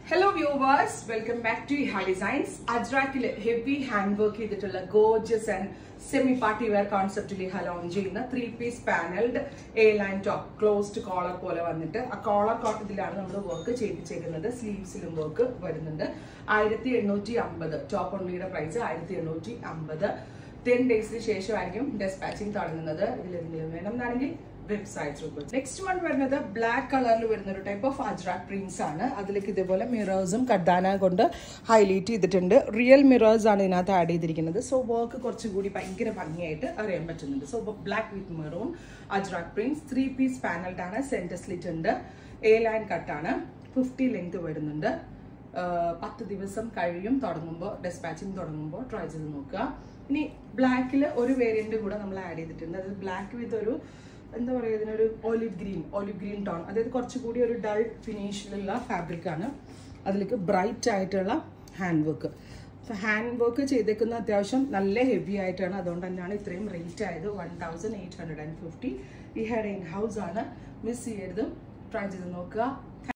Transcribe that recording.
hello viewers welcome back to ah designs അജ്രാക്കിൽ heavy hand work ചെയ്തിട്ടുള്ള gorgeous and semi party wear കോൺസെപ്റ്റിൽ ah launch ചെയ്യുന്ന three piece panelled A line top closed collar പോലെ വന്നിട്ട് ആ collar ഇതിലാണ് നമ്മൾ വർക്ക് ചെയ്യിപ്പിച്ചേക്കുന്നത് സ്ലീവ്സിലും വർക്ക് വരുന്നുണ്ട് ആയിരത്തി എണ്ണൂറ്റി അമ്പത് ടോപ്പ് ഓൺലിയുടെ പ്രൈസ് ആയിരത്തി എണ്ണൂറ്റി അമ്പത് ടെൻ ഡേയ്സിന് ശേഷമായിരിക്കും ഡെസ്പാച്ചിങ് തുടങ്ങുന്നത് ഇതിൽ എന്തെങ്കിലും വേണം എന്നാണെങ്കിൽ വെബ്സൈറ്റ് നെക്സ്റ്റ് വൺ വരുന്നത് ബ്ലാക്ക് കളറിൽ വരുന്ന ഒരു ടൈപ്പ് ഓഫ് അജ്രാക് പ്രിന്റ്സ് ആണ് അതിലേക്ക് ഇതേപോലെ മിറേഴ്സും കഡാന കൊണ്ട് ഹൈലൈറ്റ് ചെയ്തിട്ടുണ്ട് റിയൽ മിറേഴ്സ് ആണ് ഇതിനകത്ത് ആഡ് ചെയ്തിരിക്കുന്നത് സോ വർക്ക് കുറച്ചുകൂടി ഭയങ്കര ഭംഗിയായിട്ട് അറിയാൻ പറ്റുന്നുണ്ട് so black with maroon Ajrak prints three piece panelled ആണ് സെന്റർ സ്ലിറ്റ് ഉണ്ട് എ ലൈൻ കട്ടാണ് ഫിഫ്റ്റി ലെങ്ത് വരുന്നുണ്ട് ആഹ് പത്ത് ദിവസം കഴിയും തുടങ്ങുമ്പോൾ ഡെസ്പാച്ചിങ് തുടങ്ങുമ്പോൾ ട്രൈ ചെയ്ത് നോക്കുക ഇനി ബ്ലാക്കിൽ ഒരു വേരിയന്റ് കൂടെ നമ്മൾ ആഡ് ചെയ്തിട്ടുണ്ട് അതായത് ബ്ലാക്ക് വിത്ത് ഒരു എന്താ പറയുക ഇതിനൊരു olive green olive green tone അതായത് കുറച്ചുകൂടി ഒരു ഡൾ ഫിനിഷിലുള്ള ഫാബ്രിക് ആണ് അതിലേക്ക് ബ്രൈറ്റ് ആയിട്ടുള്ള ഹാൻഡ് വർക്ക് ഹാൻഡ് വർക്ക് ചെയ്തേക്കുന്ന അത്യാവശ്യം നല്ല ഹെവി ആയിട്ടാണ് അതുകൊണ്ട് തന്നെയാണ് ഇത്രയും റേറ്റ് ആയത് one thousand eight hundred and fifty ഈ ഹെഡ് ഇൻ ഹൗസ് ആണ് മിസ് ചെയ്യരുത് ട്രൈ ചെയ്ത് നോക്കുക